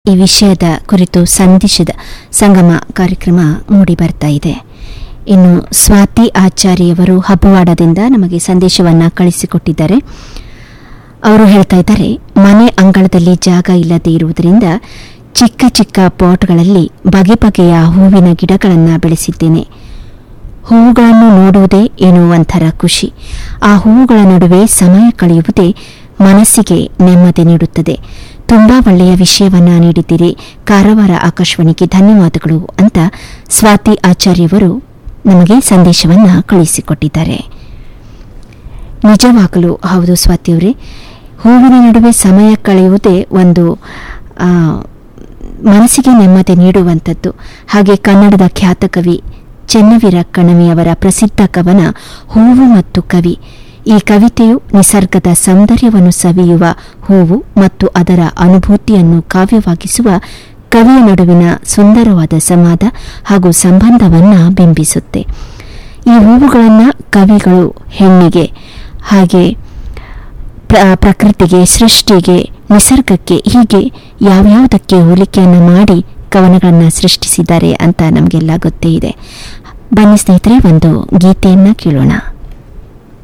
ಈ ವಿಷಯದ ಕುರಿತು ಸಂದೇಶದ ಸಂಗಮ ಕಾರ್ಯಕ್ರಮ ಮೂಡಿ ಬರ್ತಾ ಇದೆ ಇನ್ನು ಸ್ವಾತಿ ಆಚಾರ್ಯವರು ಹಬ್ಬವಾಡದಿಂದ ನಮಗೆ ಸಂದೇಶವನ್ನ ಕಳಿಸಿಕೊಟ್ಟಿದ್ದಾರೆ ಅವರು ಹೇಳ್ತಾ ಇದ್ದಾರೆ ಮನೆ ಅಂಗಳದಲ್ಲಿ ಜಾಗ ಇಲ್ಲದೆ ಇರುವುದರಿಂದ ಚಿಕ್ಕ ಚಿಕ್ಕ ಪಾಟ್ಗಳಲ್ಲಿ ಬಗೆ ಬಗೆಯ ಹೂವಿನ ಗಿಡಗಳನ್ನು ಬೆಳೆಸಿದ್ದೇನೆ ಹೂವುಗಳನ್ನು ನೋಡುವುದೇ ಏನೋ ಒಂಥರ ಖುಷಿ ಆ ಹೂವುಗಳ ನಡುವೆ ಸಮಯ ಕಳೆಯುವುದೇ ಮನಸ್ಸಿಗೆ ನೆಮ್ಮದಿ ನೀಡುತ್ತದೆ ತುಂಬಾ ಒಳ್ಳೆಯ ವಿಷಯವನ್ನ ನೀಡಿದ್ದೀರಿ ಕಾರವಾರ ಆಕಾಶವಾಣಿಗೆ ಧನ್ಯವಾದಗಳು ಅಂತ ಸ್ವಾತಿ ಆಚಾರ್ಯವರು ನಮಗೆ ಸಂದೇಶವನ್ನ ಕಳುಹಿಸಿಕೊಟ್ಟಿದ್ದಾರೆ ನಿಜವಾಗಲೂ ಹೌದು ಸ್ವಾತಿಯವರೇ ಹೂವಿನ ನಡುವೆ ಸಮಯ ಕಳೆಯುವುದೇ ಒಂದು ಆ, ಮನಸ್ಸಿಗೆ ನೆಮ್ಮದಿ ನೀಡುವಂಥದ್ದು ಹಾಗೆ ಕನ್ನಡದ ಖ್ಯಾತ ಕವಿ ಚೆನ್ನವೀರ ಕಣವಿಯವರ ಪ್ರಸಿದ್ಧ ಕವನ ಹೂವು ಮತ್ತು ಕವಿ ಈ ಕವಿತೆಯು ನಿಸರ್ಗದ ಸೌಂದರ್ಯವನ್ನು ಸವಿಯುವ ಹೂವು ಮತ್ತು ಅದರ ಅನುಭೂತಿಯನ್ನು ಕಾವ್ಯವಾಗಿಸುವ ಕವಿಯ ನಡುವಿನ ಸುಂದರವಾದ ಸಂವಾದ ಹಾಗೂ ಸಂಬಂಧವನ್ನ ಬಿಂಬಿಸುತ್ತೆ ಈ ಹೂವುಗಳನ್ನು ಕವಿಗಳು ಹೆಣ್ಣಿಗೆ ಹಾಗೆ ಪ್ರ- ಪ್ರಕೃತಿಗೆ ಸೃಷ್ಟಿಗೆ ನಿಸರ್ಗಕ್ಕೆ ಹೀಗೆ ಯಾವ್ಯಾವುದಕ್ಕೆ ಹೋಲಿಕೆಯನ್ನು ಮಾಡಿ ಕವನಗಳನ್ನು ಸೃಷ್ಟಿಸಿದ್ದಾರೆ ಅಂತ ನಮಗೆಲ್ಲ ಗೊತ್ತೇ ಇದೆ ಬನ್ನಿ ಸ್ನೇಹಿತರೆ ಒಂದು ಗೀತೆಯನ್ನ ಕೇಳೋಣ